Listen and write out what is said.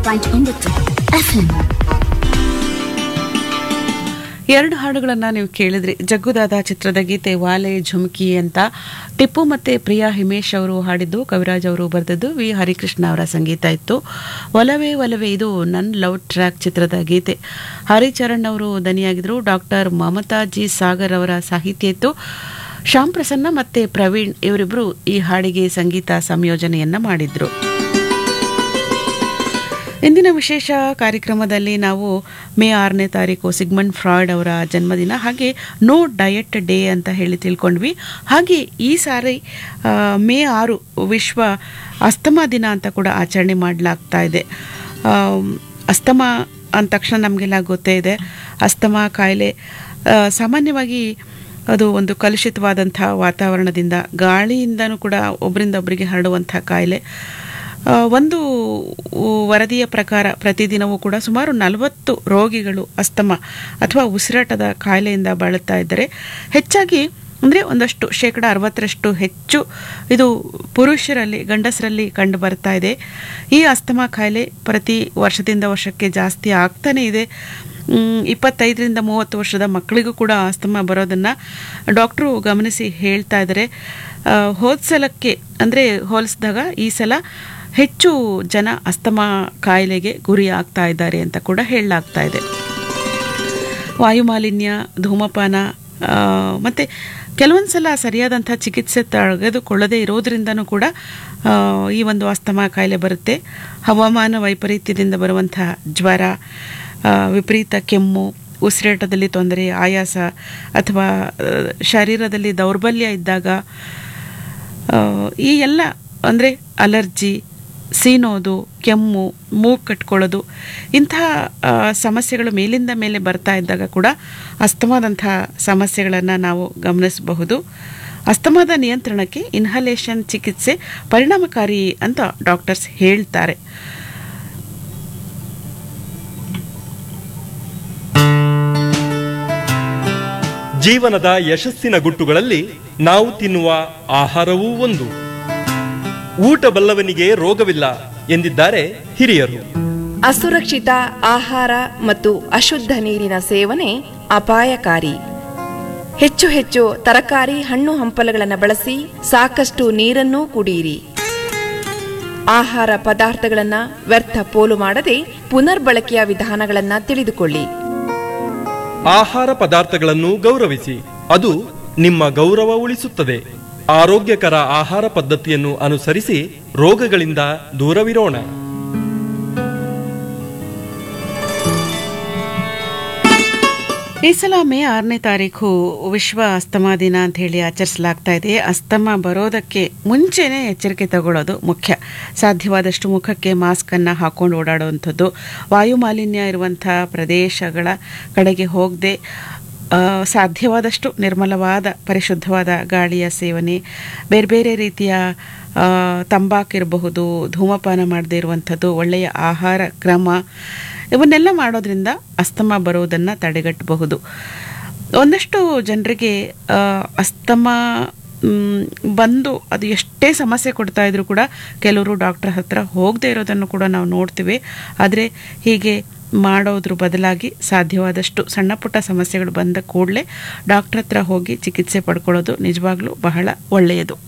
point ಒಂಬತ್ತು FM ಎರಡು ಹಾಡುಗಳನ್ನು ನೀವು ಕೇಳಿದ್ರಿ ಜಗ್ಗುದಾದ ಚಿತ್ರದ ಗೀತೆ ವಾಲೆ ಝುಮ್ಕಿ ಅಂತ ಟಿಪ್ಪು ಮತ್ತೆ ಪ್ರಿಯಾ ಹಿಮೇಶ್ ಅವರು ಹಾಡಿದ್ದು ಕವಿರಾಜ್ ಅವರು ಬರೆದದ್ದು ವಿ ಹರಿಕೃಷ್ಣ ಅವರ ಸಂಗೀತ ಇತ್ತು ಒಲವೇ ಒಲವೇ ಇದು ನನ್ನ ಲವ್ ಟ್ರ್ಯಾಕ್ ಚಿತ್ರದ ಗೀತೆ ಹರಿಚರಣ್ ಅವರು ದನಿಯಾಗಿದ್ರು ಡಾಕ್ಟರ್ ಮಮತಾ ಜಿ ಸಾಗರ್ ಅವರ ಸಾಹಿತ್ಯ ಇತ್ತು ಶ್ಯಾಮ್ ಪ್ರಸನ್ನ ಮತ್ತೆ ಪ್ರವೀಣ್ ಇವರಿಬ್ಬರು ಈ ಹಾಡಿಗೆ ಸಂಗೀತ ಸಂಯೋಜನೆಯನ್ನ ಮಾಡಿದ್ರು ಇಂದಿನ ವಿಶೇಷ ಕಾರ್ಯಕ್ರಮದಲ್ಲಿ ನಾವು ಮೇ ಆರನೇ ತಾರೀಕು ಸಿಗ್ಮಂಡ್ ಫ್ರಾಯ್ಡ್ ಅವರ ಜನ್ಮದಿನ ಹಾಗೆ ನೋ ಡಯಟ್ ಡೇ ಅಂತ ಹೇಳಿ ತಿಳ್ಕೊಂಡ್ವಿ ಹಾಗೆ ಈ ಸಾರಿ ಆ, ಮೇ ಆರು ವಿಶ್ವ ಅಸ್ತಮಾ ದಿನ ಅಂತ ಕೂಡ ಆಚರಣೆ ಮಾಡಲಾಗ್ತಾ ಇದೆ ಆಮ್, ಅಸ್ತಮಾ ಅಂದ ತಕ್ಷಣ ನಮಗೆಲ್ಲ ಗೊತ್ತೇ ಇದೆ ಅಸ್ತಮಾ ಕಾಯಿಲೆ ಆ, ಸಾಮಾನ್ಯವಾಗಿ ಅದು ಒಂದು ಕಲುಷಿತವಾದಂಥ ವಾತಾವರಣದಿಂದ ಗಾಳಿಯಿಂದನೂ ಕೂಡ ಒಬ್ಬರಿಂದ ಒಬ್ಬರಿಗೆ ಹರಡುವಂಥ ಕಾಯಿಲೆ ಆ, ಒಂದು ವರದಿಯ ಪ್ರಕಾರ ಪ್ರತಿದಿನವೂ ಕೂಡ ಸುಮಾರು ನಲವತ್ತು ರೋಗಿಗಳು ಅಸ್ತಮ ಅಥವಾ ಉಸಿರಾಟದ ಕಾಯಿಲೆಯಿಂದ ಬಳಲ್ತಾ ಇದ್ದಾರೆ ಹೆಚ್ಚಾಗಿ ಅಂದರೆ ಒಂದಷ್ಟು ಶೇಕಡ ಅರವತ್ತರಷ್ಟು ಹೆಚ್ಚು ಇದು ಪುರುಷರಲ್ಲಿ ಗಂಡಸರಲ್ಲಿ ಕಂಡು ಬರ್ತಾ ಇದೆ ಈ ಅಸ್ತಮಾ ಕಾಯಿಲೆ ಪ್ರತಿ ವರ್ಷದಿಂದ ವರ್ಷಕ್ಕೆ ಜಾಸ್ತಿ ಆಗ್ತಾನೇ ಇದೆ ಮ್, ಇಪ್ಪತ್ತೈದರಿಂದ ಮೂವತ್ತು ವರ್ಷದ ಮಕ್ಕಳಿಗೂ ಕೂಡ ಅಸ್ತಮಾ ಬರೋದನ್ನು ಡಾಕ್ಟ್ರು ಗಮನಿಸಿ ಹೇಳ್ತಾ ಇದ್ದಾರೆ ಆ, ಹೋದ್ ಸಲಕ್ಕೆ ಅಂದರೆ ಹೋಲಿಸಿದಾಗ ಈ ಸಲ ಹೆಚ್ಚು ಜನ ಅಸ್ತಮಾ ಕಾಯಿಲೆಗೆ ಗುರಿ ಆಗ್ತಾ ಇದ್ದಾರೆ ಅಂತ ಕೂಡ ಹೇಳಲಾಗ್ತಾ ಇದೆ ವಾಯುಮಾಲಿನ್ಯ ಧೂಮಪಾನ ಆ, ಮತ್ತೆ ಕೆಲವೊಂದು ಸಲ ಸರಿಯಾದಂಥ ಚಿಕಿತ್ಸೆ ತೆಗೆದುಕೊಳ್ಳದೇ ಇರೋದ್ರಿಂದನೂ ಕೂಡ ಆ, ಈ ಒಂದು ಅಸ್ತಮಾ ಕಾಯಿಲೆ ಬರುತ್ತೆ ಹವಾಮಾನ ವೈಪರೀತ್ಯದಿಂದ ಬರುವಂಥ ಜ್ವರ ಆ, ವಿಪರೀತ ಕೆಮ್ಮು ಉಸಿರಾಟದಲ್ಲಿ ತೊಂದರೆ ಆಯಾಸ ಅಥವಾ ಆ, ಶರೀರದಲ್ಲಿ ದೌರ್ಬಲ್ಯ ಇದ್ದಾಗ ಆ, ಈ ಎಲ್ಲ ಅಂದರೆ ಅಲರ್ಜಿ ಸೀನೋದು ಕೆಮ್ಮು ಮೂಗು ಕಟ್ಕೊಳ್ಳೋದು ಇಂತಹ ಆ, ಸಮಸ್ಯೆಗಳು ಮೇಲಿಂದ ಮೇಲೆ ಬರ್ತಾ ಇದ್ದಾಗ ಕೂಡ ಅಸ್ತಮಾದಂಥ ಸಮಸ್ಯೆಗಳನ್ನು ನಾವು ಗಮನಿಸಬಹುದು ಅಸ್ತಮಾದ ನಿಯಂತ್ರಣಕ್ಕೆ ಇನ್ಹಲೇಷನ್ ಚಿಕಿತ್ಸೆ ಪರಿಣಾಮಕಾರಿ ಅಂತ ಡಾಕ್ಟರ್ಸ್ ಹೇಳ್ತಾರೆ ಜೀವನದ ಯಶಸ್ಸಿನ ಗುಟ್ಟುಗಳಲ್ಲಿ ನಾವು ತಿನ್ನುವ ಆಹಾರವೂ ಒಂದು ಊಟ ಬಲ್ಲವನಿಗೆ ರೋಗವಿಲ್ಲ ಎಂದಿದ್ದಾರೆ ಹಿರಿಯರು ಅಸುರಕ್ಷಿತ ಆಹಾರ ಮತ್ತು ಅಶುದ್ಧ ನೀರಿನ ಸೇವನೆ ಅಪಾಯಕಾರಿ ಹೆಚ್ಚು ಹೆಚ್ಚು ತರಕಾರಿ ಹಣ್ಣು ಹಂಪಲುಗಳನ್ನು ಬಳಸಿ ಸಾಕಷ್ಟು ನೀರನ್ನೂ ಕುಡಿಯಿರಿ ಆಹಾರ ಪದಾರ್ಥಗಳನ್ನು ವ್ಯರ್ಥ ಪೋಲು ಮಾಡದೆ ಪುನರ್ಬಳಕೆಯ ವಿಧಾನಗಳನ್ನು ತಿಳಿದುಕೊಳ್ಳಿ ಆಹಾರ ಪದಾರ್ಥಗಳನ್ನು ಗೌರವಿಸಿ ಅದು ನಿಮ್ಮ ಗೌರವ ಉಳಿಸುತ್ತದೆ ಆರೋಗ್ಯಕರ ಆಹಾರ ಪದ್ಧತಿಯನ್ನು ಅನುಸರಿಸಿ ರೋಗಗಳಿಂದ ದೂರವಿರೋಣ ಈ ಸಲ ಮೇ ಆರನೇ ತಾರೀಕು ವಿಶ್ವ ಅಸ್ತಮಾ ದಿನ ಅಂತ ಹೇಳಿ ಆಚರಿಸಲಾಗ್ತಾ ಇದೆ ಅಸ್ತಮಾ ಬರೋದಕ್ಕೆ ಮುಂಚೆನೇ ಎಚ್ಚರಿಕೆ ತಗೊಳ್ಳೋದು ಮುಖ್ಯ ಸಾಧ್ಯವಾದಷ್ಟು ಮುಖಕ್ಕೆ ಮಾಸ್ಕನ್ನು ಹಾಕೊಂಡು ಓಡಾಡುವಂಥದ್ದು ವಾಯು ಮಾಲಿನ್ಯ ಇರುವಂಥ ಪ್ರದೇಶಗಳ ಕಡೆಗೆ ಹೋಗದೆ ಸಾಧ್ಯವಾದಷ್ಟು ನಿರ್ಮಲವಾದ ಪರಿಶುದ್ಧವಾದ ಗಾಳಿಯ ಸೇವನೆ ಬೇರೆ ಬೇರೆ ರೀತಿಯ ಆ, ತಂಬಾಕಿರಬಹುದು ಧೂಮಪಾನ ಮಾಡದೇ ಇರುವಂಥದ್ದು ಒಳ್ಳೆಯ ಆಹಾರ ಕ್ರಮ ಇವನ್ನೆಲ್ಲ ಮಾಡೋದ್ರಿಂದ ಅಸ್ತಮಾ ಬರುವುದನ್ನು ತಡೆಗಟ್ಟಬಹುದು ಒಂದಷ್ಟು ಜನರಿಗೆ ಆ, ಅಸ್ತಮಾ ಮ್, ಬಂದು ಅದು ಎಷ್ಟೇ ಸಮಸ್ಯೆ ಕೊಡ್ತಾ ಇದ್ರು ಕೂಡ ಕೆಲವರು ಡಾಕ್ಟರ್ ಹತ್ರ ಹೋಗದೆ ಇರೋದನ್ನು ಕೂಡ ನಾವು ನೋಡ್ತೀವಿ ಆದರೆ ಹೀಗೆ ಮಾಡೋದ್ರ ಬದಲಾಗಿ ಸಾಧ್ಯವಾದಷ್ಟು ಸಣ್ಣ ಪುಟ್ಟ ಸಮಸ್ಯೆಗಳು ಬಂದ ಕೂಡಲೇ ಡಾಕ್ಟರ್ ಹತ್ರ ಹೋಗಿ ಚಿಕಿತ್ಸೆ ಪಡ್ಕೊಳ್ಳೋದು ನಿಜವಾಗ್ಲೂ ಬಹಳ ಒಳ್ಳೆಯದು